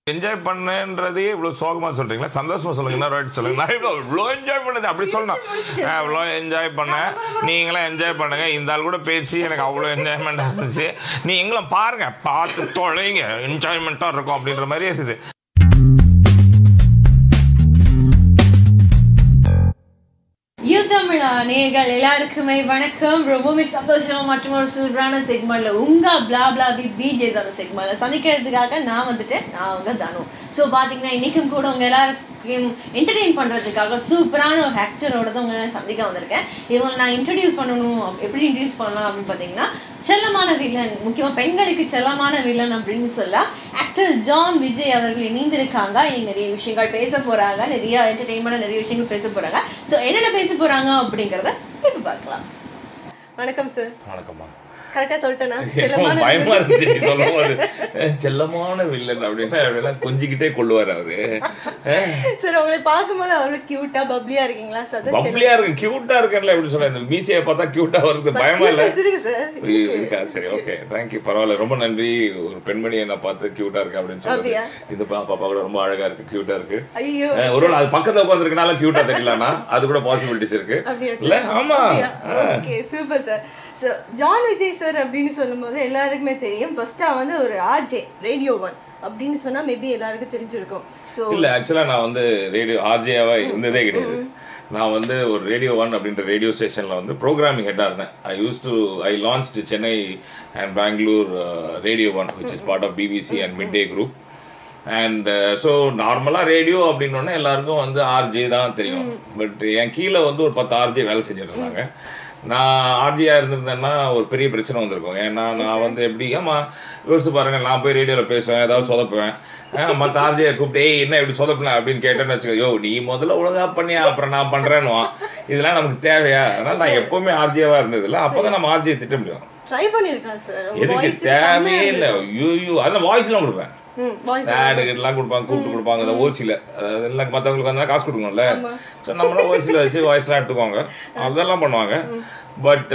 Enjoy பண்ணன்றதே இவ்வளோ சோகமாக சொல்கிறீங்களா சந்தோஷமா சொல்லுங்க இன்னொரு வாட்டி சொல்லுங்க நான் இவ்வளோ இவ்வளோ என்ஜாய் பண்ணது அப்படி சொல்லணும் ஆ, இவ்வளோ என்ஜாய் பண்ணேன் நீங்களும் என்ஜாய் பண்ணுங்க இந்த ஆள் கூட பேசி எனக்கு அவ்வளோ என்ஜாய்மெண்ட்டாக இருந்துச்சு நீங்களும் பாருங்க பார்த்து தொலைங்க என்ஜாய்மெண்ட்டாக இருக்கும் அப்படின்ற மாதிரி இருக்குது யுத்தமிழா நேர்கள் எல்லாருக்குமே வணக்கம் ரொம்பவே சந்தோஷம் மற்றும் ஒரு சூப்பரான செக்மெண்ட்ல உங்க பிளா பிளா வித் பிஜே தானு செக்மெண்ட்ல சந்திக்கிறதுக்காக நான் வந்துட்டேன் நான் உங்க தனு ஸோ பாத்தீங்கன்னா இன்னைக்கும் கூட உங்க எல்லாருக்கும் என்டர்டெயின் பண்றதுக்காக சூப்பரான ஒரு ஆக்டரோட தான் உங்களை சந்திக்க வந்திருக்கேன் இவங்க நான் இன்ட்ரடியூஸ் பண்ணணும் அப்~ எப்படி இன்ட்ரடியூஸ் பண்ணலாம் அப்படின்னு பார்த்தீங்கன்னா செல்லமான வில்லன் முக்கியமா பெண்களுக்கு செல்லமான வில்லன் அப்படின்னு சொல்லலாம் ஆக்டர் ஜான் விஜய் அவர்கள் இணைந்திருக்காங்க இங்க நிறைய விஷயங்கள் பேச போறாங்க நிறைய என்டர்டெயின்மெண்ட் நிறைய விஷயங்கள் பேச போறாங்க ஸோ என்னென்ன பேச போறாங்க அப்படிங்கறத இப்போ பார்க்கலாம் வணக்கம் சார் வணக்கம்மா கரெக்டா சொல்லிட்டேனா எனக்கு செல்லமான பயமா இருந்துச்சு நீ சொல்லும் போது செல்லமான வில்லன் அப்படின்னா அப்படிலாம் கொஞ்சிக்கிட்டே கொள்ளுவார் அவரு சார் உங்களை பார்க்கும்போது அவ்வளவு கியூட்டா பப்ளியா இருக்கீங்களா சார் அதான் பப்ளியா இருக்கு கியூட்டா இருக்கேன்ல எப்படி சொல்ல இந்த மீசையை பார்த்தா கியூட்டா வருது பயமா இல்ல இருக்கு சார் ஐயோ, இருக்கா சரி ஓகே தேங்க்யூ பரவாயில்ல ரொம்ப நன்றி ஒரு பெண்மணி என்ன பார்த்து கியூட்டா இருக்கு அப்படின்னு சொல்லுது அப்படியா? இந்த பா- பாப்பா கூட ரொம்ப அழகா இருக்கு கியூட்டா இருக்கு ஐயோ அஹ், ஒருவேளை அது பக்கத்துல உட்காந்துருக்கனால கியூட்டா தெரியலனா அது கூட பாசிபிலிட்டிஸ் இருக்கு அப்படியா இல்ல ஆமா okay super sir so John Vijay sir அப்படின்னு சொல்லும்போது எல்லாருக்குமே தெரியும் ஃபர்ஸ்டா வந்து ஒரு ஆர்ஜே ரேடியோ ஒன் அப்படின்னு சொன்னா மேபி எல்லாருக்கும் தெரிஞ்சிருக்கும் ஸோ இல்ல ஆக்சுவலா நான் வந்து ரேடியோ ஆர்ஜேவா இருந்ததே கிடையாது நான் வந்து ஒரு ரேடியோ ஒன் அப்படின்ற ரேடியோ ஸ்டேஷன்ல வந்து ப்ரோக்ராமிங் ஹெட்டா இருந்தேன் I used to I launch Chennai and Bangalore radio one which is part of BBC and mid day group and so நார்மலாக ரேடியோ அப்படின்னோடனே எல்லாருக்கும் வந்து ஆர்ஜே தான் தெரியும் பட் என் கீழே வந்து ஒரு பத்து ஆர்ஜே வேலை செஞ்சுட்டு இருந்தாங்க நான் ஆர்ஜியாக இருந்திருந்தேன்னா ஒரு பெரிய பிரச்சனை வந்திருக்கும் ஏன்னா நான் வந்து எப்படி ஆமாம் யோசிச்சு பாருங்க நான் போய் ரேடியோவில் பேசுவேன் ஏதாவது சொதப்புவேன் மற்ற ஆர்ஜியை கூப்பிட்டு ஏய் என்ன இப்படி சொதப்பலாம் அப்படின்னு கேட்டேன்னு வச்சுக்கோ யோ நீ முதல்ல ஒழுங்காக பண்ணியா அப்புறம் நான் பண்ணுறேன்னுவான் இதெல்லாம் நமக்கு தேவையா அதனால் நான் எப்போவுமே ஆர்ஜியாவாக இருந்ததில்ல அப்போ தான் நம்ம ஆர்ஜியை திட்ட முடியும் ட்ரை பண்ணிருக்கலாம் சார் எதுக்கு தேவையே இல்லை ஐயோ அதில் வாய்ஸ்லாம் கொடுப்பேன் வாய்ஸ் ஆடு எல்லாம் கொடுப்பாங்க கூப்பிட்டு கொடுப்பாங்க அந்த ஓசியில் அதாவது எல்லாம் மற்றவங்களுக்கு வந்தால் காசு கொடுக்கணும்ல ஸோ நம்மளும் ஓசியில் வச்சு வாய்ஸ்லாம் எடுத்துக்குவாங்க அதெல்லாம் பண்ணுவாங்க பட்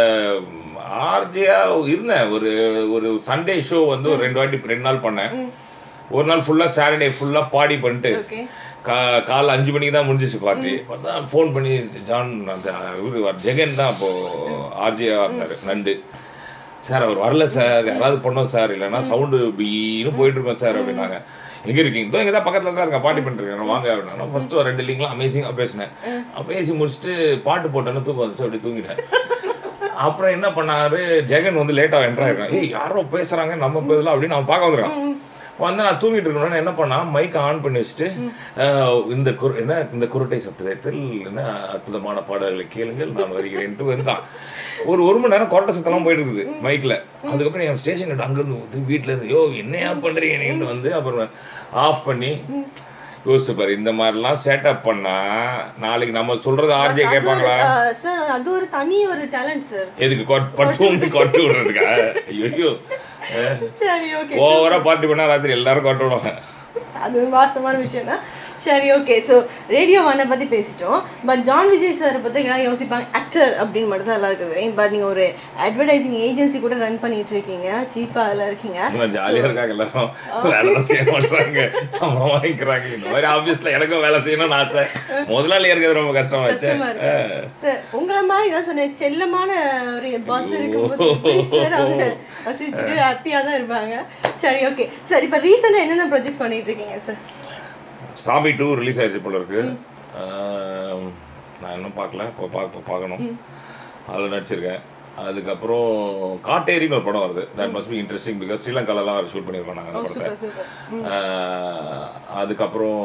ஆர்ஜியா இருந்தேன் ஒரு ஒரு சண்டே ஷோ வந்து ஒரு ரெண்டு வாட்டி ரெண்டு நாள் பண்ணேன் ஒரு நாள் ஃபுல்லாக சாட்டர்டே ஃபுல்லாக பாடி பண்ணிட்டு ஓகே கா காலைல அஞ்சு மணிக்கு தான் முடிஞ்சிச்சு பார்ட்டி பார்த்தா ஃபோன் பண்ணி ஜான் அந்த இவரு ஜெகன் தான் அப்போது ஆர்ஜியாக இருந்தார் நண்டு சார் அவர் வரல சார் யாராவது பண்ணோம் சார் இல்லைன்னா சவுண்டு பீன்னு போயிட்டு இருக்கோம் சார் அப்படின்னாங்க எங்க இருக்கீங்க இதோ இங்கே தான் பக்கத்தில் தான் இருக்கேன் பாட்டி பண்ணிருக்கேன் வாங்க அப்படின்னா ஃபர்ஸ்ட் ஒரு ரெண்டு லிங்க்லாம் அமேசிங்காக பேசினேன் அப்ப பேசி முடிச்சுட்டு பாட்டு போட்டேன்னு தூக்கம் வந்துச்சு அப்படி தூங்கிட்டேன் அப்புறம் என்ன பண்ணாரு ஜெகன் வந்து லேட்டாக என்ட்ரு ஆயிருக்கான் ஏய் யாரோ பேசுறாங்க நம்ம பேசலாம் அப்படின்னு அவன் பார்க்க வந்துருக்கான் வந்து நான் தூங்கிட்டு இருக்கணும்னு என்ன பண்ணா மைக்கை ஆன் பண்ணி வச்சுட்டு அஹ், இந்த குரு என்ன இந்த குருட்டை சத்தத்தில் என்ன அற்புதமான பாடல்களை கேளுங்கள் நான் வருகிறேன்ட்டு வந்தான் ஒரு ஒரு மணி நேரம் கொரட்டை சத்தம்லாம் போயிட்டு இருக்குது மைக்கில் அதுக்கப்புறம் என் ஸ்டேஷன் அங்கேருந்து வந்து வீட்டில் இருந்து யோ என்னையா பண்ணுறீங்க நீங்க வந்து அப்புறம் ஆஃப் பண்ணி யோசிச்சு பாரு இந்த மாதிரிலாம் செட்டப் பண்ணா நாளைக்கு நம்ம சொல்றது ஆர்ஜே கேட்பாங்களா சார் அது ஒரு தனி ஒரு டேலண்ட் சார் எதுக்கு கொட்- பட்டு கொட்டு விடுறதுக்கா ஐயோ சரி ஓகே ஓவரா பார்ட்டி பண்ணா ராத்திரி எல்லாரும் கொட்டு விடுவாங்க அது வாசமான விஷயம் தான் சரி ஓகே ஸோ ரேடியோ ஒன்னை பற்றி பேசிட்டோம் பட் ஜான் விஜய் சார் பற்றி எல்லாம் யோசிப்பாங்க ஆக்டர் அப்படின்னு மட்டும் தான் எல்லாருக்கும் தெரியும் பட் நீங்கள் ஒரு அட்வர்டைசிங் ஏஜென்சி கூட ரன் பண்ணிட்டு இருக்கீங்க சீஃபாக அதில் இருக்கீங்க இன்னும் ஜாலியா இருக்காங்க எல்லாரும் வேலை செய்ய மாட்டாங்க சம்பளம் வாங்கிக்கிறாங்க இந்த மாதிரி ஆபீஸ்ல எனக்கும் வேலை செய்யணும்னு ஆசை முதலாளி இருக்கிறது ரொம்ப கஷ்டமாச்சு கஷ்டமா இருக்கு சார் உங்களை மாதிரி தான் சொன்னேன் செல்லமான ஒரு பாஸ் இருக்கும்போது எப்படி சார் அவங்க வசிச்சுட்டு ஹாப்பியாக தான் இருப்பாங்க சரி ஓகே சார் இப்போ ரீசெண்டாக என்னென்ன ப்ராஜெக்ட்ஸ் பண்ணிட்டு இருக்கீங்க சார் சாமி டூ ரிலீஸ் ஆயிடுச்சு போல இருக்கு ஆம், நான் இன்னும் பார்க்கல இப்போ பார்க்க பார்க்கணும் அதில் நடிச்சிருக்கேன் அதுக்கப்புறம் காட்டேரின்னு ஒரு படம் வருது that must be interesting because ஸ்ரீலங்காலலாம் ஷூட் பண்ணியிருக்கோம் நாங்கள் அந்த படத்தை சூப்பர் சூப்பர் ஆஹ் அதுக்கப்புறம்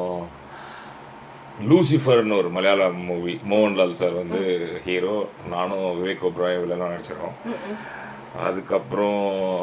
லூசிஃபர்னு ஒரு மலையாள மூவி மோகன்லால் சார் வந்து ஹீரோ நானும் விவேக் ஒப்ராய் வில்லனாக நடிச்சிருக்கோம் அதுக்கப்புறம்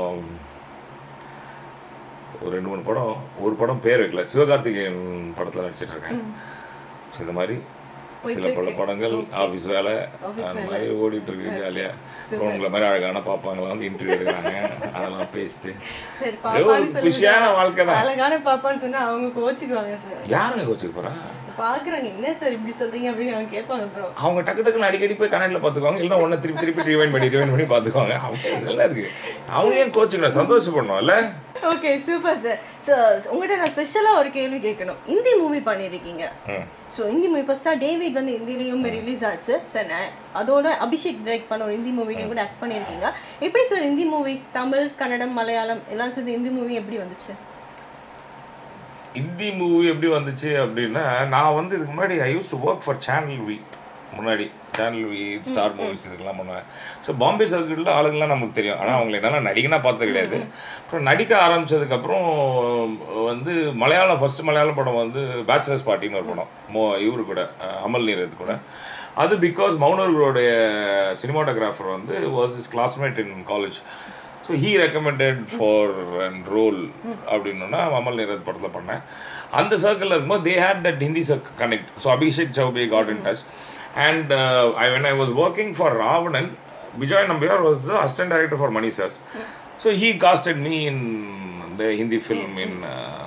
ஒரு ரெண்டு மூணு படம் ஒரு படம் பேர் வைக்கல சிவகார்த்திகேயன் படத்தில் நடிச்சிட்டு இருக்கேன் ஸோ இந்த மாதிரி சில பல படங்கள் ஆஃபீஸ் வேலை அந்த மாதிரி ஓடிட்டு இருக்கு ஜாலியா அப்புறம் உங்களை மாதிரி அழகான பாப்பாங்களாம் வந்து இன்டர்வியூ எடுக்கிறாங்க அதெல்லாம் பேசிட்டு சரி ஏதோ ஒரு பாப்பான்னு குஷியான வாழ்க்கை தான் அழகான பாப்பான்னு சொன்னா அவங்க கோச்சுக்குவாங்க சார் யாருங்க கோச்சுக்கு போறா பாக்குறாங்க என்ன சார் இப்படி சொல்றீங்க அப்படின்னு அவங்க கேட்பாங்க ப்ரோ அவங்க டக்கு டக்குன்னு அடிக்கடி போய் கனெக்டில் பார்த்துக்குவாங்க இல்லைன்னா ஒன்று திருப்பி திருப்பி ரிவைன் பண்ணி ரிவைன் பண்ணி பார்த்துக்குவாங்க அவங்க இதெல்லாம் இருக்கு அவங்க ஏன் கோச்சுக்கணும் சந்தோஷப்படணும்ல ஓகே சூப்பர் சார் சார் உங்கள்கிட்ட நான் ஸ்பெஷலாக ஒரு கேள்வி கேட்கணும் ஹிந்தி மூவி பண்ணியிருக்கீங்க ம் ஸோ ஹிந்தி மூவி ஃபர்ஸ்ட்டாக டேவிட் வந்து ஹிந்திலையும் ரிலீஸ் ஆச்சு சார் நான் அதோட அபிஷேக் டைரக்ட் பண்ண ஒரு ஹிந்தி மூவிலையும் கூட ஆக்ட் பண்ணியிருக்கீங்க எப்படி சார் ஹிந்தி மூவி தமிழ் கன்னடம் மலையாளம் எல்லாம் சேர்ந்து ஹிந்தி மூவி எப்படி வந்துச்சு ஹிந்தி மூவி எப்படி வந்துச்சு அப்படின்னா நான் வந்து இதுக்கு முன்னாடி I used to work for channel V முன்னாடி சேனல் வி ஸ்டார் மூவிஸ் இதுக்கெல்லாம் பண்ணுவேன் ஸோ பாம்பே சர்க்கிளில் ஆளுங்கெல்லாம் நமக்கு தெரியும் ஆனால் அவங்களை என்னால் நடிகனா பார்த்தது கிடையாது அப்புறம் நடிக்க ஆரம்பிச்சதுக்கப்புறம் வந்து மலையாளம் ஃபர்ஸ்ட் மலையாள படம் வந்து பேச்சுலர்ஸ் பார்ட்டின்னு ஒரு படம் மோ இவரு கூட அஹ், அமல் நீரத் கூட அது பிகாஸ் மௌனர்களுடைய சினிமாட்டோகிராஃபர் வந்து was is classmate in college so he recommended for and role அப்படின்னா அமல் நீரத் படத்தில் பண்ணேன் அந்த சர்க்கிளில் இருக்கும்போது they had that Hindi circle connect so Abhishek Chaubey got in touch and I when I was working for Raavanan Vijay Nambiar was the assistant director for Mani sir's so he casted me in the Hindi film in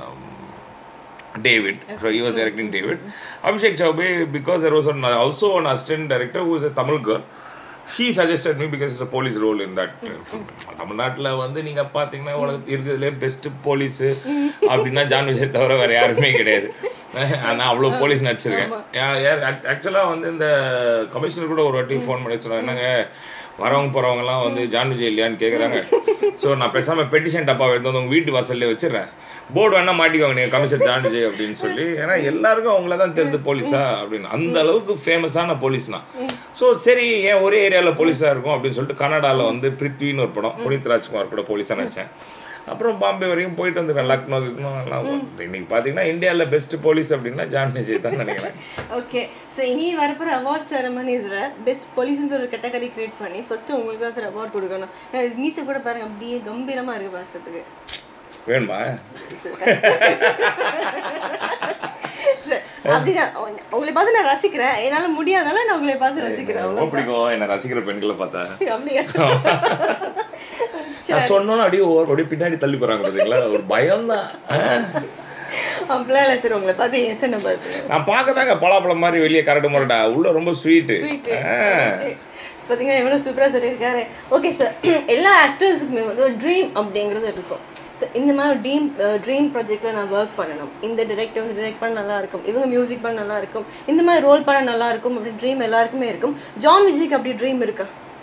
David. So he was directing David. Abhishek Chaubey, because there was an, also an assistant director who is a Tamil girl. She suggested me because it's a police role in that uh, film. தமிழ்நாட்டில் வந்து நீங்க பார்த்தீங்கன்னா உலகத்து இருக்கிறதுலே best police அப்படின்னா John Vijay தவிர வேற யாருமே கிடையாது நான் அவ்வளோ போலீஸ் நடிச்சிருக்கேன் ஆக்சுவலாக வந்து இந்த கமிஷனர் கூட ஒரு வாட்டி ஃபோன் பண்ணி சொன்னாங்க என்னங்க வரவங்க போகிறவங்கலாம் வந்து ஜான் விஜய் இல்லையான்னு கேட்குறாங்க ஸோ நான் பேசாமல் பெட்டிஷன் டப்பா எடுத்து வந்து உங்கள் வீட்டு வாசல்லே வச்சிடுறேன் போர்டு வேணா மாட்டிக்கோங்க நீங்கள் கமிஷனர் ஜான் விஜய் அப்படின்னு சொல்லி ஏன்னா எல்லாருக்கும் அவங்கள தான் தெரிஞ்சு போலீஸா அப்படின்னு அந்த அளவுக்கு ஃபேமஸான போலீஸ்னா ஸோ சரி ஏன் ஒரே ஏரியாவில் போலீஸாக இருக்கும் அப்படின்னு சொல்லிட்டு கனடாவில் வந்து பிருத்வின்னு ஒரு படம் புனித் ராஜ்குமார் கூட போலீஸாக நடித்தேன் அப்புறம் பாம்பே வரைக்கும் போயிட்டு வந்துருக்கேன் லக்னோ கிக்னோ எல்லாம் இன்னைக்கு பார்த்தீங்கன்னா இந்தியாவில் பெஸ்ட் போலீஸ் அப்படின்னா ஜான் விஜய் தான் நினைக்கிறேன் ஓகே ஸோ இனி வரப்போகிற அவார்ட் செரமனிஸில் பெஸ்ட் போலீஸ்னு ஒரு கேட்டகரி கிரியேட் பண்ணி ஃபர்ஸ்ட் உங்களுக்கு தான் சார் அவார்ட் கொடுக்கணும் மீசை கூட பாருங்க அப்படியே கம்பீரமாக இருக்கு பார்க்கறதுக்கு வேணுமா Sir, அப்படிதான் உங்க- உங்களை பார்த்து நான் ரசிக்கிறேன் என்னால் முடியாதனால நான் உங்களை பார்த்து ரசிக்கிறேன் ரொம்ப பிடிக்கும் என்ன ரசிக்கிற பெண்களை பார்த்தா அப்படியா நான் சொன்னோன்னு அப்படியே ஒரு அப்படியே பின்னாடி தள்ளி போறாங்க பார்த்தீங்களா ஒரு பயம்தான் அப்படிலாம் இல்லை சார் உங்களை பார்த்து ஏன் சார் நம்ம நான் பார்க்கதாங்க பலாப்பழம் மாதிரி வெளியே கரடு முரடா உள்ள ரொம்ப ஸ்வீட்டு ஸ்வீட்டு பார்த்தீங்கன்னா எவ்வளோ சூப்பராக சொல்லியிருக்காரு ஓகே சார் எல்லா ஆக்டர்ஸுக்குமே வந்து ஒரு ட்ரீம் அப்படிங்கிறது இருக்கும் ஸோ இந்த மாதிரி ஒரு ட்ரீம் ட்ரீம் ப்ராஜெக்டில் நான் ஒர்க் பண்ணணும் இந்த டிரெக்டர் வந்து டிரெக்ட் பண்ண நல்லா இருக்கும் இவங்க மியூசிக் பண்ண நல்லா இருக்கும் இந்த மாதிரி ரோல் பண்ண நல்லா இருக்கும் அப்படி ட்ரீம் எல்லாருக்குமே இருக்கும் ஜான் விஜய்க்கு அப்படி ட்ரீம் இருக்கா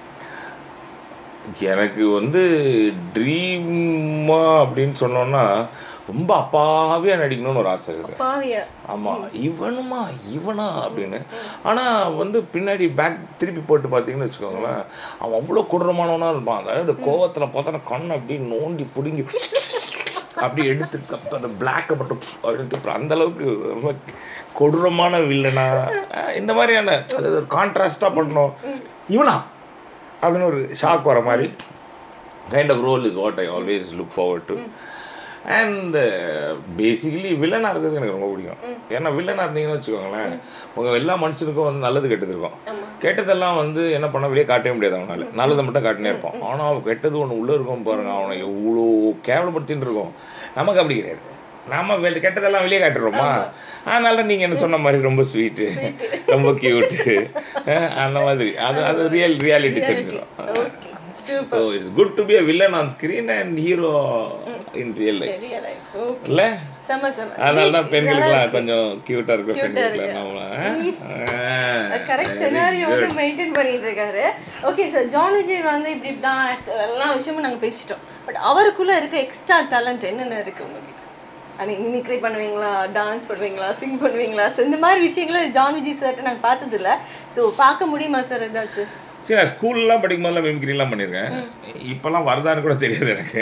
எனக்கு வந்து ட்ரீமா அப்படின்னு சொன்னோன்னா ரொம்ப அப்பாவியா நடிக்கணும்னு ஒரு ஆசை இருக்குது பாவியா ஆமா இவனுமா இவனா அப்படின்னு ஆனா வந்து பின்னாடி பேக் திருப்பி போட்டு பார்த்தீங்கன்னு வச்சுக்கோங்களேன் அவன் அவ்வளோ கொடூரமானவனா இருப்பான் அதாவது கோவத்துல பார்த்தா கண்ணை அப்படியே நோண்டி பிடுங்கி அப்படி எடுத்து அப்ப அந்த பிளாக்கை மட்டும் அப்படின்ட்டு அப்புறம் அந்த அளவுக்கு ரொம்ப கொடூரமான வில்லனா அஹ் இந்த மாதிரியான அது ஒரு கான்ட்ராஸ்டாக பண்ணணும் இவனா அப்படின்னு ஒரு ஷாக் வர மாதிரி kind of role is what I always look forward to and basically வில்லனாக இருக்கிறது எனக்கு ரொம்ப பிடிக்கும் ஏன்னா வில்லனாக இருந்தீங்கன்னு வச்சுக்கோங்களேன் உங்கள் எல்லா மனுஷனுக்கும் வந்து நல்லது கெட்டது இருக்கும் கெட்டதெல்லாம் வந்து என்ன பண்ண வெளியே காட்டவே முடியாது அவனால நல்லதை மட்டும் காட்டினே இருப்பான் ஆனால் அவன் கெட்டது ஒன்று உள்ளே இருக்கும் பாருங்க அவனை எவ்வளோ கேவலப்படுத்தின்னு இருக்கும் நமக்கு அப்படி கிடையாது நாம வெளி கெட்டதெல்லாம் வெளியே காட்டுறோமா அதனால நீங்க என்ன சொன்ன மாதிரி ரொம்ப ஸ்வீட்டு ரொம்ப கியூட்டு அந்த மாதிரி அது அது ரியல் ரியாலிட்டி தெரிஞ்சிடும் okay so it's good to be a villain on screen and hero in real life real life okay இல்ல செம்ம செம்ம அதனால தான் பெண்களுக்குலாம் கொஞ்சம் கியூட்டா இருக்க பெண்களுக்குலாம் கரெக்ட் செனாரியோ வந்து மெயின்டைன் பண்ணிட்டு இருக்காரு ஓகே சார் ஜான் விஜய் வந்து இப்படி தான் ஆக்டர் எல்லா விஷயமும் நாங்கள் பேசிட்டோம் பட் அவருக்குள்ள இருக்க எக்ஸ்ட்ரா டேலண்ட் என்னென்ன இருக்கு உங்ககிட்ட ஐ மீன் மிமிக்ரி பண்ணுவீங்களா டான்ஸ் பண்ணுவீங்களா சிங் பண்ணுவீங்களா ஸோ இந்த மாதிரி விஷயங்களை ஜான் விஜய் சார்ட்ட நாங்கள் பார்த்ததில்ல ஸோ பார்க்க முடியுமா சார் ஏதாச்சும் சரி நான் ஸ்கூல்லாம் படிக்கும் போதெல்லாம் மிமிக்ரிலாம் பண்ணியிருக்கேன் இப்போல்லாம் வருதான்னு கூட தெரியாது எனக்கு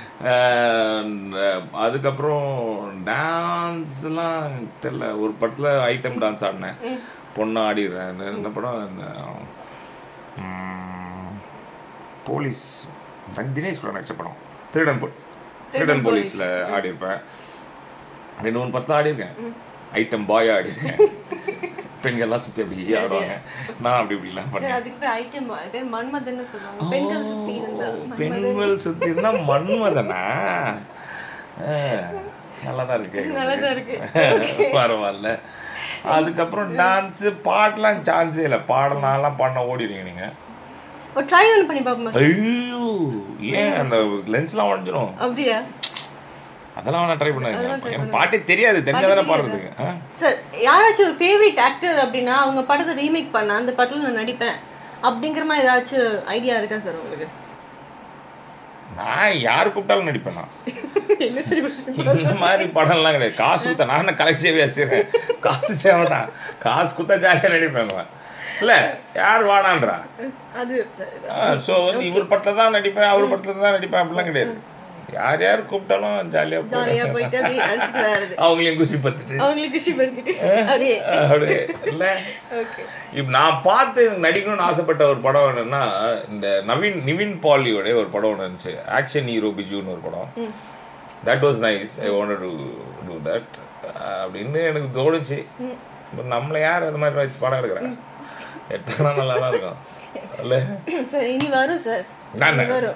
அஹ் அதுக்கப்புறம் டான்ஸ்லாம் தெரியல ஒரு படத்தில் ஐட்டம் டான்ஸ் ஆடினேன் பொண்ணு ஆடிடுறேன் இந்த- இந்த படம் இந்த ம், போலீஸ் தினேஷ் கூட நடிச்ச படம் திருடன் போல் திருடன் போலீஸில் ஆடியிருப்பேன் ரெண்டு மூணு படத்தில் ஆடியிருக்கேன் ஐட்டம் பாய் ஆடியிருக்கேன் பெண்கள்லாம் சுற்றி அப்படி ஆடுவாங்க நான் அப்படி இப்படிலாம் பண்ணேன் சார் அதுக்கு பேர் ஐட்டம் பேர் மன்மதன்னு சொல்லுவாங்க பெண்கள் சுற்றி இருந்தா பெண்கள் சுத்தி இருந்தா மன்மதனா நல்லா தான் இருக்கு நல்லாதான் இருக்கு. பரவாயில்ல அதுக்கப்புறம் டான்ஸு பாட்டெலாம் சான்ஸே இல்லை பாடலாம்லாம் பாடினா ஓடிடுவீங்க நீங்கள் ஒரு ட்ரை ஒன்று பண்ணி பார்ப்போமா ஐயோ ஏன் அந்த லென்ஸ்லாம் உடஞ்சிரும் அப்படியா அதெல்லாம் வேணா ட்ரை பண்ணாங்க எனக்கு பாட்டே தெரியாது தெரிஞ்சாதானே பாடுறதுக்கு ஆ? சார் யாராச்சும் ஒரு ஃபேவரட் ஆக்டர் அப்படின்னா அவங்க படத்தை ரீமேக் பண்ண அந்த படத்தில் நான் நடிப்பேன் அப்படிங்கிற மாதிரி ஏதாச்சும் ஐடியா இருக்கா சார் உங்களுக்கு நான் யார் கூப்பிட்டாலும் நடிப்பேன் நான் என்ன சரி இந்த மாதிரி படம்லாம் கிடையாது காசு கொடுத்தா நான் என்ன கலெக்ட் சேவையா செய்கிறேன் காசு சேவை தான் காசு கொடுத்தா ஜாலியாக நடிப்பேன் நான். இல்ல யார் வாடான்றா அது சார் ஸோ வந்து இவர் படத்தில் தான் நடிப்பேன் அவர் படத்தில் தான் நடிப்பேன் அப்படிலாம் கிடையாது யார் யார் கூப்பிட்டாலும் ஜாலியாக ஜாலியாக போயிட்டு அப்படியே அடிச்சுட்டு வர்றது அவங்களையும் குஷி பத்துட்டு அவங்களுக்கு குஷிப்படுத்திட்டு அப்படியே அப்படியே இல்லை ஓகே இப்போ நான் பார்த்து நடிக்கணும்னு ஆசைப்பட்ட ஒரு படம் என்னன்னா இந்த நவீன் நிவின் பாலியோட ஒரு படம் ஒன்று இருந்துச்சு ஆக்ஷன் ஹீரோ பிஜுன்னு ஒரு படம் that was nice I wanted to do that அப்படின்னு எனக்கு தோணுச்சு இப்போ நம்மளை யார் அந்த மாதிரி வச்சு படம் எடுக்கிறேன் எடுத்தா நல்லா தான் இருக்கும் இல்ல சார் இனி வரும் சார் நான் இனி வரும்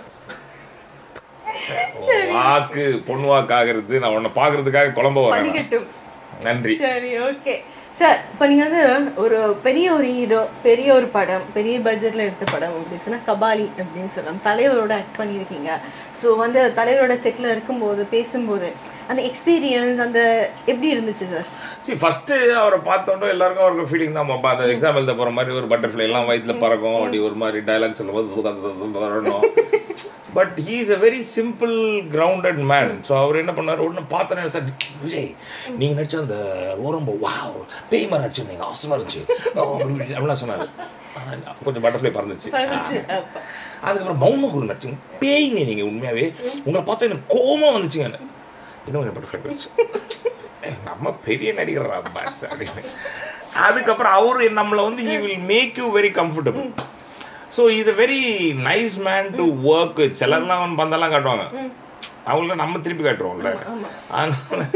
வாக்கு பொண்ணு வாக்கு ஆகிறது நான் உன்னை பார்க்கறதுக்காக குழம்ப வரேன் பண்ணிக்கட்டும் நன்றி சரி ஓகே சார் இப்போ நீங்கள் வந்து ஒரு பெரிய ஒரு ஹீரோ பெரிய ஒரு படம் பெரிய பட்ஜெட்டில் எடுத்த படம் அப்படின்னு சொன்னால் கபாலி அப்படின்னு சொல்லலாம் தலைவரோட ஆக்ட் பண்ணியிருக்கீங்க ஸோ வந்து தலைவரோட செட்டில் இருக்கும்போது பேசும்போது அந்த எக்ஸ்பீரியன்ஸ் அந்த எப்படி இருந்துச்சு சார் சரி ஃபஸ்ட்டு அவரை பார்த்தோன்னே எல்லாருக்கும் அவருக்கு ஃபீலிங் தான் பார்ப்பா அந்த எக்ஸாம் எழுத போகிற மாதிரி ஒரு பட்டர்ஃப்ளை எல்லாம் வயிற்றுல பறக்கும் அப்படி ஒரு மாதிரி டைலாக் சொல்லும்போது வரணும் but he is a very simple grounded man so அவர் என்ன பண்ணார் ஒன்று பார்த்தோன்னே சார் விஜய் நீங்கள் நடிச்ச அந்த ஓரம்போ வா பேய் மாதிரி நடிச்சிருந்தீங்க அவசரமாக இருந்துச்சு ஓ, அப்படி இப்படி அப்படிலாம் சொன்னார் கொஞ்சம் பட்டர்ஃப்ளை பறந்துச்சு பறந்துச்சு, அப்ப. அதுக்கப்புறம் மௌன குரு நடிச்சிங்க பேய்ங்க நீங்கள் உண்மையாகவே உங்களை பார்த்தா எனக்கு கோபம் வந்துச்சுங்க இன்னும் கொஞ்சம் பட்டர்ஃப்ளை போயிடுச்சு ஏய், நம்ம பெரிய நடிகரா பாஸ் அப்படின்னு அதுக்கப்புறம் அவரு நம்மளை வந்து he will make you very comfortable so is a very nice man to work with சிலர்லாம் அவன் பந்தெல்லாம் காட்டுவாங்க அவங்கள நம்ம திருப்பி காட்டுறோம்ல அதனால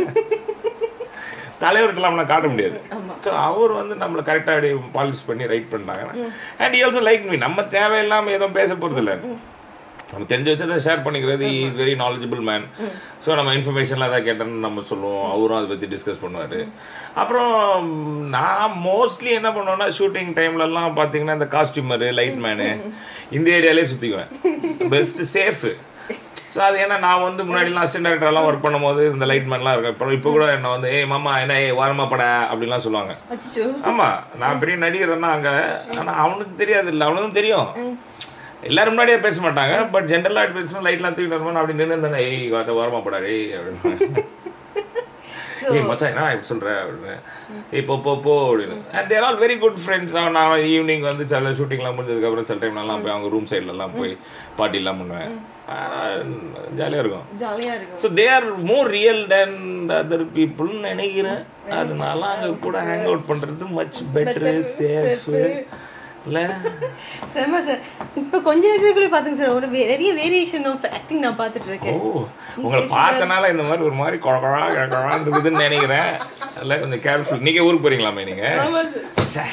தலைவர்கிட்ட நம்மளை காட்ட முடியாது ஸோ அவர் வந்து நம்மளை கரெக்டாக அப்படி பாலிஷ் பண்ணி ரைட் பண்ணாங்க and he also like me நம்ம தேவையில்லாமல் எதுவும் பேச போகிறது இல்லை நம்ம தெரிஞ்ச வச்சதை ஷேர் பண்ணிக்கிறது is very knowledgeable man so நம்ம இன்ஃபர்மேஷன்லாம் ஏதாவது கேட்டோன்னு நம்ம சொல்லுவோம் அவரும் அதை பற்றி டிஸ்கஸ் பண்ணுவார் அப்புறம் நான் மோஸ்ட்லி என்ன பண்ணுவேன்னா ஷூட்டிங் டைம்லலாம் பார்த்தீங்கன்னா இந்த காஸ்டியூமரு லைட் மேனு இந்த ஏரியாலே சுற்றிக்குவேன் பெஸ்ட்டு சேஃபு ஸோ அது ஏன்னா நான் வந்து முன்னாடிலாம் அசிஸ்டன்ட் டேரக்டர்லாம் ஒர்க் பண்ணும்போது இந்த லைட் மேன்லாம் இருக்கேன் இப்போ இப்போ கூட என்ன வந்து ஏய் மாமா என்ன ஏய் வாரமா பட அப்படிலாம் சொல்லுவாங்க அச்சோ ஆமாம் நான் பெரிய நடிகர் தான் அங்கே ஆனால் அவனுக்கு தெரியாது இல்லை அவனுக்கும் தெரியும் எல்லாரும் முன்னாடியே பேச மாட்டாங்க பட் ஜென்ரலாக பேசணும் லைட்லாம் தூக்கி வரும்போது அப்படி நின்று இருந்தானே ஏய் வாத்த ஓரமாக போடாரு ஏய் அப்படின்னு ஏய் மச்சான் என்ன இப்படி சொல்கிற அப்படின்னு ஏய் போ போ போ அப்படின்னு and they're all very good friends நான் ஈவினிங் வந்து சில ஷூட்டிங்லாம் முடிஞ்சதுக்கப்புறம் சில டைம்லலாம் போய் அவங்க ரூம் சைட்லலாம் போய் பார்ட்டிலாம் பண்ணுவேன் ஜாலியாக இருக்கும் ஜாலியா இருக்கும் so they are more real than other பீப்புள்னு நினைக்கிறேன் அதனால அங்கே கூட ஹேங் அவுட் பண்ணுறது மச் பெட்ரு சேஃபு இல்லை செம்ம சார் இப்போ கொஞ்ச நேரத்துக்குள்ள பாத்துங்க சார் ஒரு வே- நிறைய வேரியேஷன் ஆஃப் ஆக்டிங் நான் பார்த்துட்டு ஓ இருக்கேன் உங்களை பார்த்தனால இந்த மாதிரி ஒரு மாதிரி குழக்கழா கிழக்கழான்னு இருக்குதுன்னு நினைக்கிறேன் இல்லை கொஞ்சம் கேர்ஃபுல் நீங்கள் ஊருக்கு போகிறீங்களாமே நீங்கள் ஆமா சார்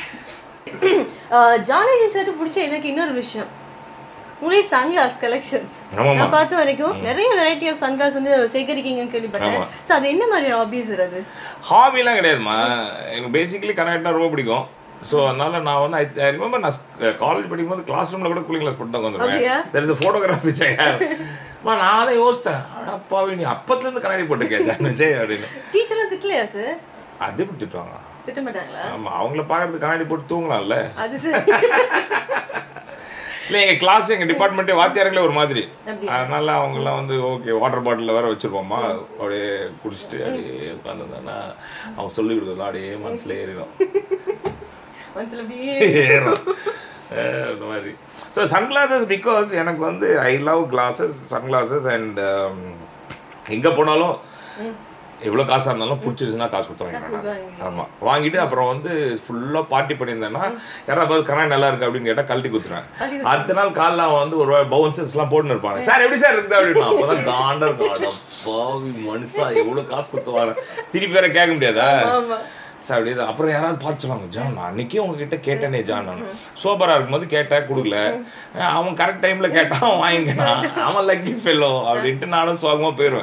ஜானகி சார் பிடிச்ச எனக்கு இன்னொரு விஷயம் உங்களுடைய சன்கிளாஸ் கலெக்ஷன்ஸ் ஆமாம்மா. நான் பார்த்த வரைக்கும் நிறைய வெரைட்டி ஆஃப் சன்கிளாஸ் வந்து சேகரிக்கீங்கன்னு கேள்விப்பட்டேன் ஆமா. ஸோ அது என்ன மாதிரி ஹாபிஸ் அது ஹாபிலாம் கிடையாதுமா எனக்கு பேசிக்கலி கனெக்ட்னா ரொம்ப பிடிக்கும் ஸோ அதனால நான் வந்து ஐ ரிமெம்பர் நான் காலேஜ் படிக்கும்போது கிளாஸ் ரூமில் கூட கூலிங் கிளாஸ் போட்டு தான் அப்படியா? வந்துருவேன் தெர் இஸ் ஃபோட்டோகிராஃபி மா நான் அதை யோசித்தேன் அடப்பாவி நீ அப்பத்துலேருந்து கண்ணாடி போட்டிருக்கேன் ஜானஜே அப்படின்னு டீச்சர்லாம் திட்டலையா சார் அது விட்டுட்டாங்க திட்ட மாட்டாங்களா ஆமாம் அவங்கள பார்க்கறது கண்ணாடி போட்டு தூங்கலாம்ல அது சரி இல்லை எங்கள் கிளாஸ் எங்கள் டிபார்ட்மெண்ட்டே வாத்தியாரங்களே ஒரு மாதிரி அப்படியா? அதனால அவங்கெல்லாம் வந்து ஓகே வாட்டர் பாட்டிலில் வேற வச்சுருப்போமா அப்படியே குடிச்சிட்டு அப்படியே உட்காந்துருந்தாங்கன்னா அவங்க சொல்லி கொடுக்குறதுலாம் அப்படியே மனசில் ஏறிடும் மனசுல அப்படியே ஏறும் அஹ் அந்த மாதிரி ஸோ சன்கிளாசஸ் பிகாஸ் எனக்கு வந்து I love glasses sunglasses and எங்கே போனாலும் எவ்வளோ காசாக இருந்தாலும் பிடிச்சிருச்சுன்னா காசு கொடுத்து வாங்கிடுவேன் கொடுத்து நான். வாங்குவீங்க. ஆமாம் வாங்கிட்டு அப்புறம் வந்து ஃபுல்லாக பார்ட்டி பண்ணியிருந்தேன்னா யாராவது கண்ணா நல்லா இருக்கு அப்படின்னு கேட்டால் கழட்டி கொடுத்துருவேன் கழட்டி அடுத்த நாள் காலைல அவன் வந்து ஒரு பவுன்சஸ்லாம் போட்டுன்னு இருப்பாங்க சார் எப்படி சார் இருக்குது அப்படின்னு அப்போதான் காண்டர் காடம் பாவி மனுஷா எவ்வளோ காசு கொடுத்து வரேன் திருப்பி வேற கேட்க முடியாதா ஆமா சார் அப்படியே தான். அப்புறம் யாராவது பார்த்து சொல்லுவாங்க ஜான் நான் அன்னைக்கே உங்ககிட்ட கேட்டேனே ஜான் நான் சோபராக இருக்கும்போது கேட்டேன் கொடுக்கல அஹ் அவன் கரெக்ட் டைமில் கேட்டான் அவன் வாங்கிக்கினான் அவன் லக்கி ஃபெல்லோ அப்படின்ட்டு நானும் சோகமாக போயிடுவேன்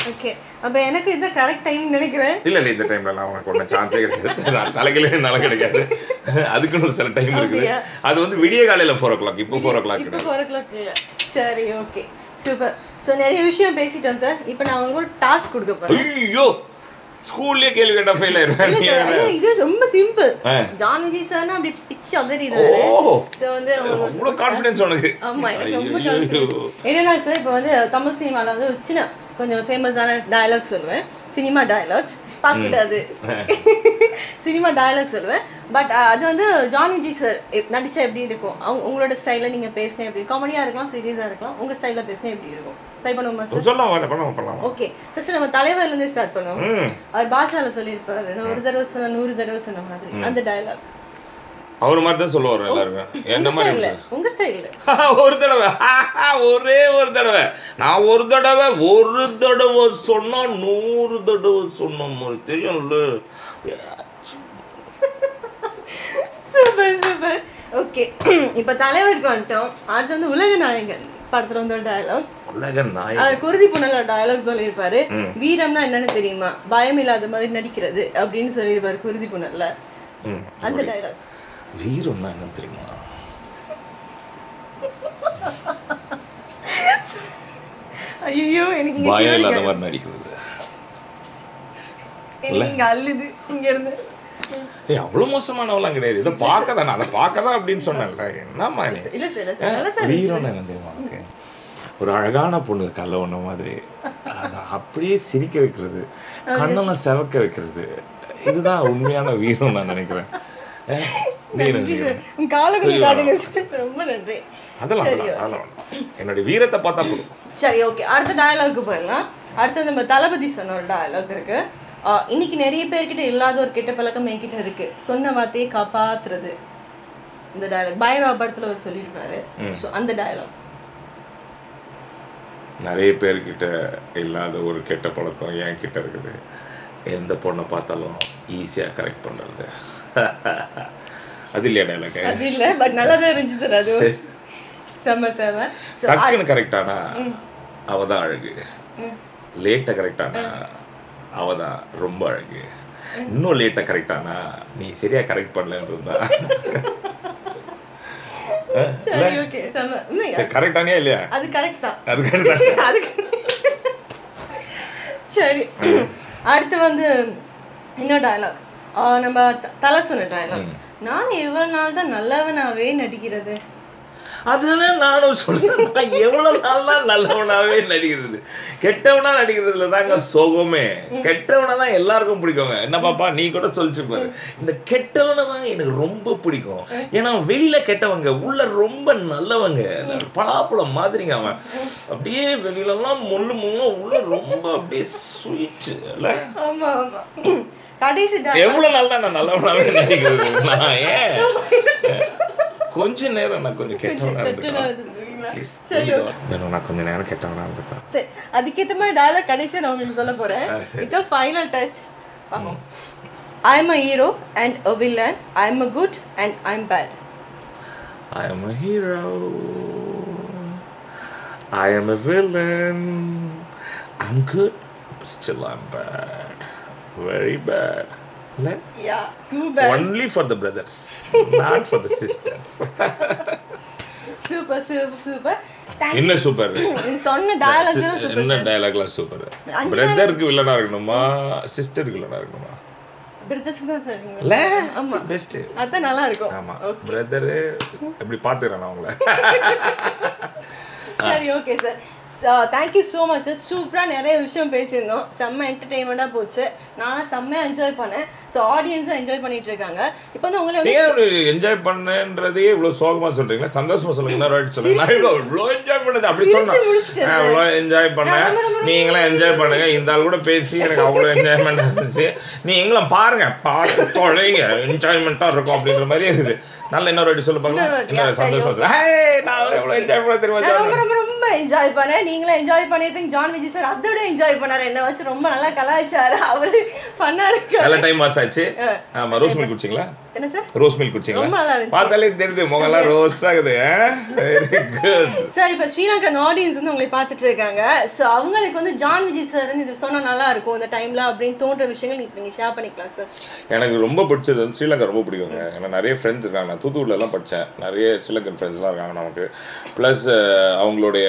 ஓகே அப்ப எனக்கு இதுதான் கரெக்ட் டைம் நினைக்கிறேன் இல்ல இல்ல இந்த டைம்ல எல்லாம் உனக்கு ஒன்றும் சான்ஸே கிடையாது நான் தலைகளே என்னால கிடைக்காது அதுக்குன்னு ஒரு சில டைம் இருக்குது அப்படியா? அது வந்து விடிய காலையில ஃபோர் ஓ கிளாக் இப்போ ஃபோர் ஓ கிளாக் இப்போ கிடையாது ஃபோர் ஓ கிளாக் இல்லை சரி ஓகே சூப்பர் ஸோ நிறைய விஷயம் பேசிட்டோம் சார் இப்போ நான் உங்களுக்கு ஒரு டாஸ்க் கொடுக்க போறேன் ஐயோ ஸ்கூல்லயே கேள்வி கேட்டா ஃபெயில் ஆயிருவேன் இல்ல நீ sir, வேற. ஐயோ, இது ரொம்ப சிம்பிள் ஆ. ஜான் விஜய் சார்னா அப்படி பிச்சு ஓ அதறிடுவாரு ஸோ வந்து உங்களுக்கு அவ்வளோ கான்ஃபிடன்ஸ் உனக்கு ஆமா எனக்கு ரொம்ப ஐயோ, ஐயோ. confidence. என்னன்னா சார் இப்போ வந்து தமிழ் சினிமால வந்து ஒரு சின்ன கொஞ்சம் ஃபேமஸான டயலாக் சொல்லுவேன் சினிமா டயலாக்ஸ் பார்க்கக்கூடாது சினிமா டயலாக் சொல்லுவேன் பட் அது வந்து ஜான் விஜய் சார் நடிச்சா எப்படி இருக்கும் அவங்க உங்களோட ஸ்டைலில் நீங்க பேசினா எப்படி காமெடியாக இருக்கலாம் சீரியஸாக இருக்கலாம் உங்க ஸ்டைலில் பேசினா எப்படி இருக்கும் ட்ரை பண்ணுவோமா சார் சொல்லலாம் வரல பண்ணலாம் பண்ணலாம் ஓகே ஃபர்ஸ்ட் நம்ம தலைவர்லேருந்து ஸ்டார்ட் பண்ணுவோம் ம் அவர் பாஷால சொல்லியிருப்பாரு நான் ஒரு தடவை சொன்ன நூறு தடவை சொன்ன மாதிரி அந்த டயலாக் அவர் மாதிரி தான் சொல்லுவார் எல்லாருமே என்ன உங்க மாதிரி ஸ்டைல்ல உங்க ஸ்டைல்ல ஒரு தடவை ஒரே ஒரு தடவை நான் ஒரு தடவை ஒரு தடவை சொன்னா நூறு தடவை சொன்ன மாதிரி தெரியும்ல சூப்பர் சூப்பர் ஓகே இப்போ தலைவருக்கு வந்துட்டோம் அடுத்து வந்து உலக நாயகன் படத்துல வந்து ஒரு டயலாக் உலக நாய் அது குருதி புனல டயலாக் சொல்லியிருப்பாரு வீரம்னா என்னன்னு தெரியுமா பயம் இல்லாத மாதிரி நடிக்கிறது அப்படின்னு சொல்லியிருப்பாரு குருதி புனல்ல ம். அந்த டயலாக் வீரம்னா என்ன தெரியுமா ஐயோ எனக்கு இங்க பயம் shiver இல்லாத க்கு- மாதிரி நடிக்கிறது எனக்கு இங்க அள்ளுது இங்க இருந்து ஏய் அவ்வளவு மோசமானவெல்லாம் கிடையாது இதை பார்க்க தான் அதை பார்க்க தான் அப்படின்னு சொன்னேன்ல என்னம்மா நீ இல்ல சார் இல்ல சார் நல்லா தான் வீரம்னா என்ன தெரியுமா உனக்கு? ஒரு அழகான பொண்ணு கல்ல ஒண்ணு மாதிரி அதை அப்படியே சிரிக்க வைக்கிறது கண்ணெல்லாம் செவக்க வைக்கிறது இதுதான் உண்மையான வீரம் நான் நினைக்கிறேன் ஏ, நீ என்ன நன்றி நினைக்கிற? சார் உங்க காலை கொஞ்சம் காட்டுங்க சார் ரொம்ப நன்றி அதெல்லாம் சரி, அதெல்லாம் அதெல்லாம் வேண்டாம். என்னுடைய வீரத்தை பார்த்தா போதும் சரி ஓகே அடுத்த டயலாக்கு போயிடலாம் அடுத்து நம்ம தளபதி சொன்ன ஒரு டயலாக் இருக்கு ஆஹ் இன்னைக்கு நிறைய பேர்கிட்ட இல்லாத ஒரு கெட்ட பழக்கம் என்கிட்ட இருக்கு சொன்ன வார்த்தையை காப்பாத்துறது இந்த டயலாக் பைரவா படத்துல அவர் சொல்லியிருப்பாரு ஸோ அந்த டயலாக் நிறைய பேர்கிட்ட இல்லாத ஒரு கெட்ட பழக்கம் என் கிட்ட இருக்குது எந்த பொண்ணை பார்த்தாலும் ஈஸியா கரெக்ட் பண்றது அது இல்லையா டைலாக் அது இல்ல பட் நல்லா தான் இருந்துச்சு சார் அது செம்ம செம்ம ஸோ டக்குன்னு கரெக்டானா அவ தான் அழகு லேட்டா கரெக்டானா அவ தான் ரொம்ப அழகு இன்னும் லேட்டா கரெக்டானா நீ சரியா கரெக்ட் பண்ணலன்றது தான் சரி ஓகே செம்ம உண்மையா? கரெக்டானே இல்லையா அது கரெக்ட் தான் அது கரெக்ட் அது சரி அடுத்து வந்து இன்னொரு டயலாக் நம்ம த- தலை சொன்ன டயலாக் நான் எவ்வளவு நாள் தான் நல்லவனாவே நடிக்கிறது அதுதான் நானும் சொல்றேன் நான் எவ்வளவு நாளா நல்லவனாவே நடிக்கிறது கெட்டவனா நடிக்கிறதுல தாங்க சோகமே கெட்டவனை தான் எல்லாருக்கும் பிடிக்குங்க என்ன பாப்பா நீ கூட சொல்லிச்சு பாரு இந்த கெட்டவனை தாங்க எனக்கு ரொம்ப பிடிக்கும் ஏன்னா அவன் வெளியில கெட்டவங்க உள்ள ரொம்ப நல்லவங்க அந்த பலாப்பழம் மாதிரிங்க அவன் அப்படியே வெளியிலலாம் முள்ளு முள்ளு உள்ள ரொம்ப அப்படியே ஸ்வீட் இல்ல ஆமா ஆமா கடைசி dialogue- எவ்வளவு நாள் தான் நான் நல்லவனாவே நடிக்கிறது நான் ஏன் கொஞ்ச நேரம் நான் கொஞ்சம் கெட்டவனா கெட்டவனா இருந்துக்கலாம் இருந்துருக்கீங்களா? ப்ளீஸ் சரி நான் கொஞ்ச நேரம் கெட்டவனா இருந்துக்கலாம் சரி அதுக்கேற்ற மாதிரி டயலாக் கடைசியா நான் உங்களுக்கு சொல்ல போறேன் ஆ, சரி. இது ஃபைனல் டச் பார்ப்போம் I am a hero and a villain I am a good and I am bad I am a hero. I am a villain. I'm good, but still I'm bad. Very bad. இல்ல? Yeah too bad Only for the brothers, not for the sisters. Super super super thank என்ன super நீ சொன்ன dialogue தான் super என்ன டயலாக்லாம் super அஞ்சு பிரதருக்கு வில்லனா இருக்கணுமா சிஸ்டருக்கு வில்லனா இருக்கணுமா பிரதர்ஸ்க்கு தான் சொல்றீங்க இல்ல ஆமா. பெஸ்ட் அதான் நல்லா இருக்கும் ஆமா பிரதரு எப்படி பாத்துக்கிறேன் நான் உங்களை சரி okay sir thank you so much sir சூப்பராக நிறைய விஷயம் பேசியிருந்தோம் செம்ம என்டர்டெயின்மெண்ட்டாக போச்சு நானும் செம்மையாக என்ஜாய் பண்ணேன் ஸோ ஆடியன்ஸும் என்ஜாய் பண்ணிட்டு இருக்காங்க இப்போ வந்து உங்களை வந்து நீங்க ஒரு என்ஜாய் பண்ணன்றதே இவ்வளவு சோகமா சொல்றீங்களா சந்தோஷமா சொல்லுங்க இன்னொரு வாட்டி சொல்லுங்க நான் இவ்வளவு இவ்வளோ என்ஜாய் பண்ணது அப்படி சிரிச்சு சொன்னேன் முடிச்சிட்டேன் நான் இவ்வளோ என்ஜாய் பண்ணேன் நீங்களும் என்ஜாய் பண்ணுங்க இந்த ஆள் கூட பேசி எனக்கு அவ்வளோ என்ஜாய்மெண்ட் இருந்துச்சு நீங்களும் பாருங்க பார்த்து தொலைங்க என்ஜாய்மெண்ட்டாக இருக்கும் அப்படின்ற மாதிரி இருக்குது நல்ல இன்னொரு வாட்டி சொல்ல பாருங்க இன்னொரு வாட்டி, இன்னொரு சரி, சந்தோஷமா சொல்லு. ஹே, நான் எவ்வளோ என்ஜாய் பண்ண தெரியுமா நான் ரொம்ப சொல்லுங்க. ரொம்ப ரொம்ப நானும் என்ஜாய் பண்ணேன் நீங்களும் என்ஜாய் பண்ணிருப்பீங்க ஜான் விஜய் சார் அதை விட என்ஜாய் பண்ணாரு என்ன வச்சு ரொம்ப நல்லா கலாய்ச்சாரு அவரு பண்ணாரு நல்ல டைம் பாஸ் ஆச்சு ஆமா ரோஸ் மில்க் குடிச்சிங்களா என்ன சார் ரோஸ் மில்க் குடிச்சிங்களா ரொம்ப நல்லா இருந்துச்சு. பார்த்தாலே தெரியுது முகம்லாம் ரோஸ் ஆகுது வெரி குட் சார் இப்போ ஸ்ரீலங்கன் ஆடியன்ஸ் வந்து உங்களை பார்த்துட்டு இருக்காங்க ஸோ அவங்களுக்கு வந்து ஜான் விஜய் சார் வந்து இது சொன்னா நல்லா இருக்கும் இந்த டைம்ல அப்படின்னு தோன்ற விஷயங்கள் நீங்க நீங்க ஷேர் பண்ணிக்கலாம் சார் எனக்கு ரொம்ப பிடிச்சது வந்து ஸ்ரீலங்கா ரொம்ப பிடிக்குங்க ஏன்னா நிறைய ஃப்ரெண்ட்ஸ் இருக்காங்க நான் தூத்துக்குடில எல்லாம் படித்தேன் நிறைய ஸ்ரீலங்கன் ஃப்ரெண்ட்ஸ்லாம் இருக்காங்க நமக்கு ப்ளஸ் அவங்களுடைய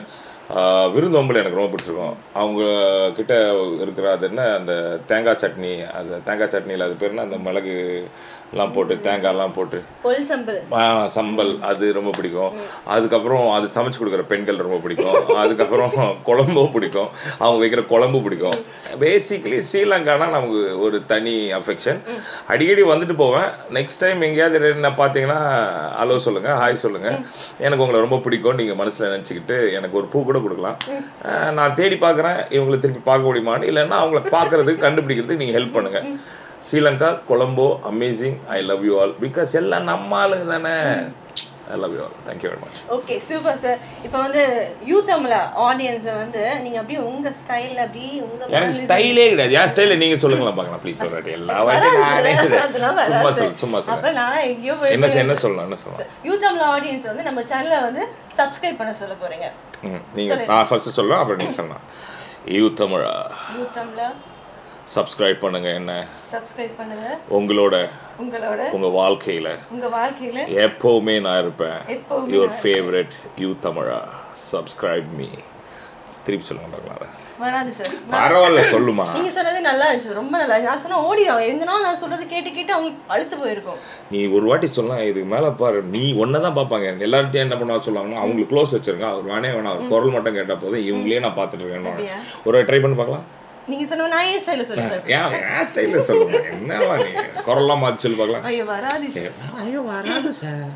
ஆஹ், விருந்தோம்பல் எனக்கு ரொம்ப பிடிச்சிருக்கும் அவங்க கிட்ட இருக்கிற அது என்ன அந்த தேங்காய் சட்னி அந்த தேங்காய் சட்னியில் அது பேர் என்ன அந்த மிளகு எல்லாம் போட்டு தேங்காய்லாம் போட்டு பொல் சம்பல் ஆ, சம்பல் அது ரொம்ப பிடிக்கும் அதுக்கப்புறம் அது சமைச்சு கொடுக்குற பெண்கள் ரொம்ப பிடிக்கும் அதுக்கப்புறம் குழம்பும் பிடிக்கும் அவங்க வைக்கிற குழம்பு பிடிக்கும் பேசிக்கலி ஸ்ரீலங்கானா நமக்கு ஒரு தனி அஃபெக்ஷன் அடிக்கடி வந்துட்டு போவேன் நெக்ஸ்ட் டைம் எங்கேயாவது என்ன பார்த்தீங்கன்னா ஹலோ சொல்லுங்கள் ஹாய் சொல்லுங்கள் எனக்கு உங்களை ரொம்ப பிடிக்கும் நீங்கள் மனசில் நினச்சிக்கிட்டு எனக்கு ஒரு பூ கூட கொடுக்கலாம் ஆ, நான் தேடி பார்க்குறேன் இவங்களை திருப்பி பார்க்க முடியுமான்னு இல்லைன்னா அவங்கள பார்க்கறதுக்கு கண்டுபிடிக்கிறதுக்கு நீங்கள் ஹெல்ப் பண்ணுங்கள் Sri Lanka Colombo amazing I love you all because எல்லாம் நம்ம ஆளுங்க தானே I love you all thank you very much okay super sir இப்போ வந்து யூ தமிழ ஆடியன்ஸை வந்து நீங்க அப்படியே உங்க ஸ்டைல்ல அப்படியே உங்க எனக்கு ஸ்டைலே கிடையாது என் ஸ்டைலில் நீங்கள் சொல்லுங்களேன் பார்க்கலாம் ப்ளீஸ் சொல்கிறேன் எல்லா வாட்டியும் நானே அதெல்லாம் வராது. சும்மா சொல்லு சும்மா அப்ப சொல்லு நான் எங்கேயோ என்ன போய் சொல்- என்ன சொல்லலாம் என்ன சொல்லலாம் யூ தமிழ் ஆடியன்ஸ் வந்து நம்ம சேனலை வந்து சப்ஸ்கிரைப் பண்ண சொல்ல போறீங்க ம் நீங்கள் நான் ஃபர்ஸ்ட் சொல்லுவேன் அப்புறம் நீங்கள் சொல்லலாம் யூ தமிழா யூ தமிழ சப்ஸ்கிரைப் பண்ணுங்க என்ன சப்ஸ்கிரைப் பண்ணுங்க உங்களோட உங்களோட உங்கள் வாழ்க்கையில் உங்க வாழ்க்கையில எப்போவுமே நான் இருப்பேன் எப்பவுமே யுவர் ஃபேவரட் யூ தமிழா சப்ஸ்கிரைப் மீ திருப்பி சொல்லுங்க பார்க்கலாம் வராது சார் பரவாயில்ல சொல்லுமா நீங்க சொன்னது நல்லா இருந்துச்சு ரொம்ப நல்லா இருந்துச்சு நான் சொன்னா ஓடிடும் எங்கனாலும் நான் சொல்றது கேட்டு கேட்டு அவங்களுக்கு அழுத்து போயிருக்கும் நீ ஒரு வாட்டி சொல்லலாம் இதுக்கு மேலே பாரு நீ ஒன்றை தான் பார்ப்பாங்க எல்லார்ட்டையும் என்ன பண்ணுவா சொல்லுவாங்கன்னா அவங்களுக்கு க்ளோஸ் வச்சிருங்க அவர் வேணே வேணாம் அவர் குரல் மட்டும் கேட்டால் போதும் இவங்களே நான் பார்த்துட்டு இருக்கேன் அப்படியா? ஒரு ட்ரை பண்ணி பார்க்கலாம் நீங்க சொன்ன நான் ஏன் ஸ்டைல சொல்லுறேன் ஏன் என் ஸ்டைலில் சொல்லுங்க என்னவா நீ குரல்லாம் மாற்றி சொல்லி பார்க்கலாம் ஐயோ வராது சார் ஐயோ வராது சார்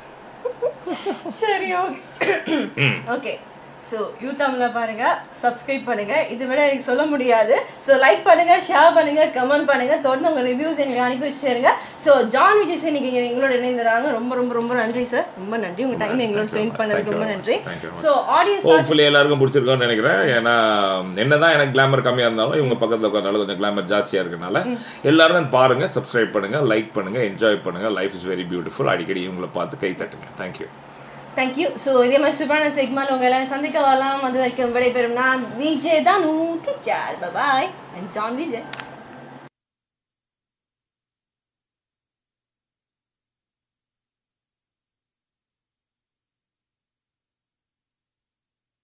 சரி ஓகே ஓகே ஸோ யூ தமிழில் பாருங்க சப்ஸ்கிரைப் பண்ணுங்க இது விட எனக்கு சொல்ல முடியாது ஸோ லைக் பண்ணுங்க ஷேர் பண்ணுங்க கமெண்ட் பண்ணுங்க தொடர்ந்து உங்க ரிவ்யூஸ் எங்களுக்கு அனுப்பி வச்சுருங்க ஸோ ஜான் விஜய் சார் இன்னைக்கு எங்களோட இணைந்துறாங்க ரொம்ப ரொம்ப ரொம்ப நன்றி சார் ரொம்ப நன்றி உங்க டைம் எங்களோட ஸ்பெண்ட் பண்ணதுக்கு ரொம்ப நன்றி Thank you very much. So audience hopefully எல்லாருக்கும் பிடிச்சிருக்கோம்னு நினைக்கிறேன் ஏன்னா என்னதான் எனக்கு கிளாமர் கம்மியாக இருந்தாலும் இவங்க பக்கத்தில் உட்காந்தாலும் கொஞ்சம் கிளாமர் ஜாஸ்தியாக இருக்கனால எல்லாரும் பாருங்க சப்ஸ்கிரைப் பண்ணுங்க லைக் பண்ணுங்க என்ஜாய் பண்ணுங்க லைஃப் இஸ் வெரி பியூட்டிஃபுல் அடிக்கடி இவங்களை பார்த்து கை தட்டுங்க தேங்க்யூ தேங்க்யூ ஸோ இதே மாதிரி சூப்பரான செக்மால் உங்களை எல்லாம் சந்திக்க வரலாம் அது வரைக்கும் விடைபெறும் நான் விஜய் தான் நூற்றி care boy and John Vijay